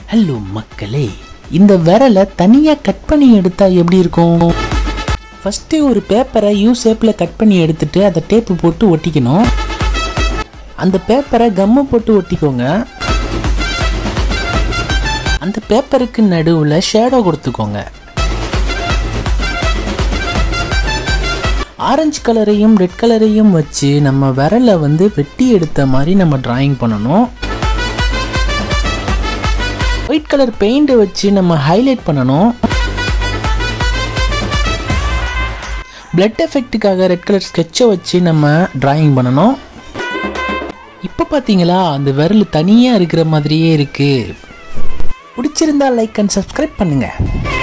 hello மக்களே இந்த விரலை தனியாக கட் பண்ணி எடுத்தா எப்படி இருக்கும் ஃபஸ்ட்டு ஒரு பேப்பரை யூ ஷேப்பில் கட் பண்ணி எடுத்துட்டு அதை டேப்பு போட்டு ஒட்டிக்கணும் அந்த பேப்பரை கம்மு போட்டு ஒட்டிக்கோங்க அந்த பேப்பருக்கு நடுவில் ஷேடோ கொடுத்துக்கோங்க ஆரஞ்சு கலரையும் ரெட் கலரையும் வச்சு நம்ம விரலை வந்து வெட்டி எடுத்த மாதிரி நம்ம டிராயிங் பண்ணணும் ஒயிட் கலர் பெயிண்ட் வச்சு நம்ம ஹைலைட் பண்ணணும் பிளட் எஃபெக்ட்டுக்காக ரெட் கலர் ஸ்கெட்சை வச்சு நம்ம டிராயிங் பண்ணணும் இப்போ பார்த்தீங்களா அந்த விரல் தனியாக இருக்கிற மாதிரியே இருக்கு பிடிச்சிருந்தா லைக் அண்ட் சப்ஸ்கிரைப் பண்ணுங்கள்